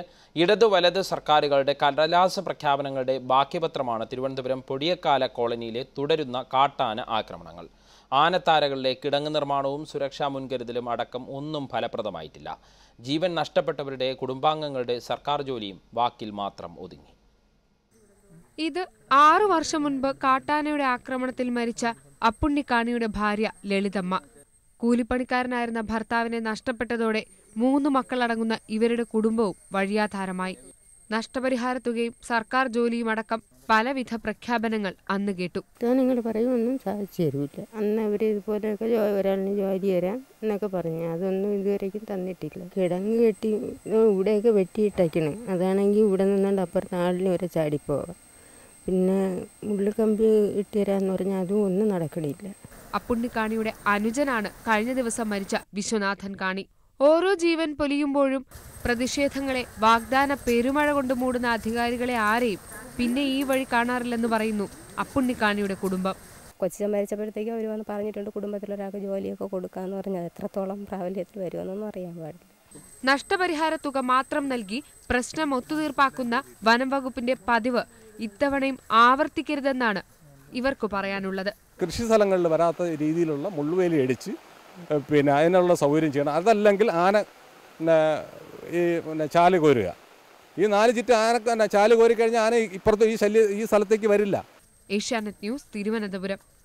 ഇടതു വലത് സർക്കാരുകളുടെ കടലാസ പ്രഖ്യാപനങ്ങളുടെ ബാക്കിപത്രമാണ് തിരുവനന്തപുരം പൊടിയക്കാല കോളനിയിലെ തുടരുന്ന കാട്ടാന ആക്രമണങ്ങൾ ആനത്താരകളിലെ കിടങ്ങ് നിർമ്മാണവും സുരക്ഷാ മുൻകരുതലും അടക്കം ഒന്നും ഫലപ്രദമായിട്ടില്ല ജീവൻ നഷ്ടപ്പെട്ടവരുടെ കുടുംബാംഗങ്ങളുടെ സർക്കാർ ജോലിയും വാക്കിൽ മാത്രം ഒതുങ്ങി ഇത് ആറു വർഷം മുൻപ് കാട്ടാനയുടെ ആക്രമണത്തിൽ മരിച്ച അപ്പുണ്ണിക്കാണിയുടെ ഭാര്യ ലളിതമ്മ കൂലിപ്പണിക്കാരനായിരുന്ന ഭർത്താവിനെ നഷ്ടപ്പെട്ടതോടെ മൂന്ന് മക്കളടങ്ങുന്ന ഇവരുടെ കുടുംബവും വഴിയാധാരമായി നഷ്ടപരിഹാര തുകയും സർക്കാർ ജോലിയും അടക്കം പലവിധ പ്രഖ്യാപനങ്ങൾ അന്ന് കേട്ടു നിങ്ങൾ പറയുമൊന്നും സാധിച്ചു തരില്ല അന്ന് അവർ ഇതുപോലെയൊക്കെ ജോ ഒരാളിന് ജോലി തരാം എന്നൊക്കെ പറഞ്ഞു അതൊന്നും ഇതുവരേക്കും തന്നിട്ടില്ല കിടങ്ങ് കെട്ടി ഇവിടെയൊക്കെ വെട്ടിയിട്ടേക്കണ് അതാണെങ്കിൽ ഇവിടെ നിന്നുകൊണ്ട് അപ്പുറത്ത് ആളിന് വരെ ചാടിപ്പോവാം പിന്നെ മുള്ളിക്കമ്പി ഇട്ട് തരാമെന്ന് പറഞ്ഞാൽ അതും ഒന്നും നടക്കണില്ല അപ്പുണ്ണിക്കാണിയുടെ അനുജനാണ് കഴിഞ്ഞ ദിവസം മരിച്ച വിശ്വനാഥൻ കാണി ഓരോ ജീവൻ പൊലിയുമ്പോഴും പ്രതിഷേധങ്ങളെ വാഗ്ദാന പെരുമഴ കൊണ്ട് മൂടുന്ന അധികാരികളെ ആരെയും പിന്നെ ഈ വഴി കാണാറില്ലെന്ന് പറയുന്നു അപ്പുണ്ണിക്കാണിയുടെ കുടുംബം കൊച്ചിൻ മരിച്ചപ്പോഴത്തേക്കും അവർ വന്ന് പറഞ്ഞിട്ടുണ്ട് കുടുംബത്തിലൊരാൾക്ക് ജോലിയൊക്കെ കൊടുക്കാമെന്ന് പറഞ്ഞത് എത്രത്തോളം പ്രാബല്യത്തിൽ വരുമെന്നൊന്നും അറിയാൻ പാടില്ല നഷ്ടപരിഹാര തുക മാത്രം നൽകി പ്രശ്നം ഒത്തുതീർപ്പാക്കുന്ന വനം വകുപ്പിന്റെ പതിവ് ഇത്തവണയും ആവർത്തിക്കരുതെന്നാണ് ഇവർക്ക് പറയാനുള്ളത് കൃഷി സ്ഥലങ്ങളിൽ വരാത്ത രീതിയിലുള്ള മുള്ളുവേലി അടിച്ച് ഏഹ് പിന്നെ അതിനുള്ള സൗകര്യം ചെയ്യണം അതല്ലെങ്കിൽ ആന പിന്നെ ഈ പിന്നെ ചാല് കോരുക ഈ നാല് ചുറ്റും ആന പിന്നെ ചാല് കോരി കഴിഞ്ഞാൽ ആന ഇപ്പുറത്ത് ഈ ശല്യ ഈ സ്ഥലത്തേക്ക് വരില്ല ഏഷ്യാനെറ്റ് ന്യൂസ് തിരുവനന്തപുരം